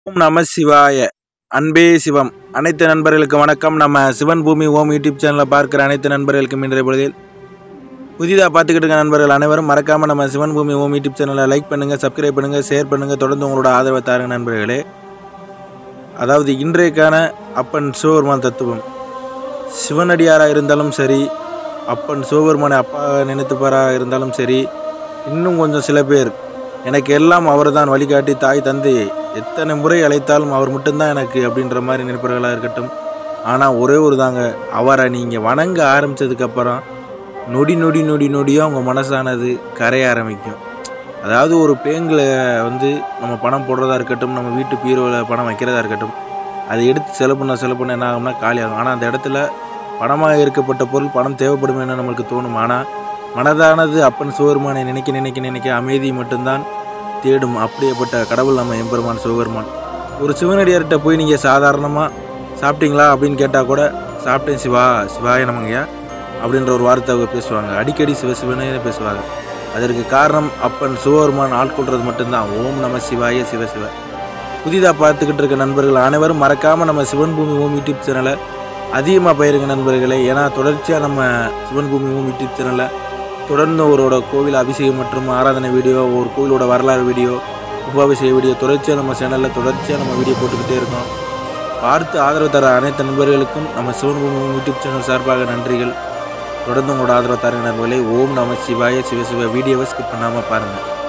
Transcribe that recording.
ஓம் நம சிவாய அன்பே சிவம் அனைத்து நண்பர்களுக்கு வணக்கம் நம்ம சிவன் பூமி ஓம் யூடியூப் சேனலில் பார்க்குற அனைத்து நண்பர்களுக்கும் இன்றைய பொழுதில் புதிதாக பார்த்துக்கிட்டு இருக்க நண்பர்கள் அனைவரும் மறக்காமல் நம்ம சிவன் பூமி ஓம் யூடியூப் சேனலை லைக் பண்ணுங்கள் சப்ஸ்கிரைப் பண்ணுங்கள் ஷேர் பண்ணுங்கள் தொடர்ந்து உங்களோட ஆதரவை தாருங்க நண்பர்களே அதாவது இன்றைக்கான அப்பன் சிவபெருமான் தத்துவம் சிவனடியாராக இருந்தாலும் சரி அப்பன் சிவபெருமானை அப்பா நினைத்துப்பாராக இருந்தாலும் சரி இன்னும் கொஞ்சம் சில பேர் எனக்கு எல்லாம் அவர்தான் வழிகாட்டி தாய் தந்தை எத்தனை முறை அழைத்தாலும் அவர் மட்டும்தான் எனக்கு அப்படின்ற மாதிரி நினைப்பவர்களாக இருக்கட்டும் ஆனால் ஒரே ஒரு தாங்க அவரை நீங்கள் வணங்க ஆரம்பித்ததுக்கப்புறம் நொடி நொடி நொடி நொடியாக உங்கள் மனசானது கரைய ஆரம்பிக்கும் அதாவது ஒரு பேங்கில் வந்து நம்ம பணம் போடுறதா இருக்கட்டும் நம்ம வீட்டு பீரோவில் பணம் வைக்கிறதா இருக்கட்டும் அதை எடுத்து செலவு பண்ண செலவு பண்ண என்ன ஆகும்னா காலியாகும் ஆனால் அந்த இடத்துல பணமாக இருக்கப்பட்ட பொருள் பணம் தேவைப்படும் என நம்மளுக்கு தோணும் ஆனால் மனதானது அப்பன் சிவபெருமானை நினைக்க நினைக்க நினைக்க அமைதி மட்டும்தான் தேடும் அப்படியேப்பட்ட கடவுள் நம்ம எம்பெருமான் சிவபெருமான் ஒரு சிவனடியார்கிட்ட போய் நீங்கள் சாதாரணமாக சாப்பிட்டீங்களா அப்படின்னு கேட்டால் கூட சாப்பிட்டேன் சிவா சிவாய நமங்கய்யா அப்படின்ற ஒரு வார்த்தை அவங்க பேசுவாங்க அடிக்கடி சிவ சிவனே பேசுவாங்க அதற்கு காரணம் அப்பன் சிவபெருமான் ஆட்கொள்றது மட்டும்தான் ஓம் நம சிவாய சிவ சிவ புதிதாக பார்த்துக்கிட்டு இருக்க நண்பர்கள் அனைவரும் மறக்காமல் நம்ம சிவன் பூமி ஓம் யூடியூப் சேனலை அதிகமாக பயிருங்க நண்பர்களே ஏன்னா தொடர்ச்சியாக நம்ம சிவன் பூமி ஓம் யூடியூப் சேனலை தொடர்ந்து அவரோட கோவில் அபிஷேகம் மற்றும் ஆராதனை வீடியோ ஒரு கோவிலோட வரலாறு வீடியோ உபாபிஷேக வீடியோ தொடர்ச்சியாக நம்ம சேனலில் தொடர்ச்சியாக நம்ம வீடியோ போட்டுக்கிட்டே இருக்கோம் பார்த்து ஆதரவு தர அனைத்து நண்பர்களுக்கும் நம்ம சிவன்பூமி யூடியூப் சேனல் சார்பாக நன்றிகள் தொடர்ந்து உங்களோட ஆதரவு தர நண்பர்களே ஓம் நம சிவாய சிவ சிவ வீடியோவை ஸ்கிப் பண்ணாமல் பாருங்கள்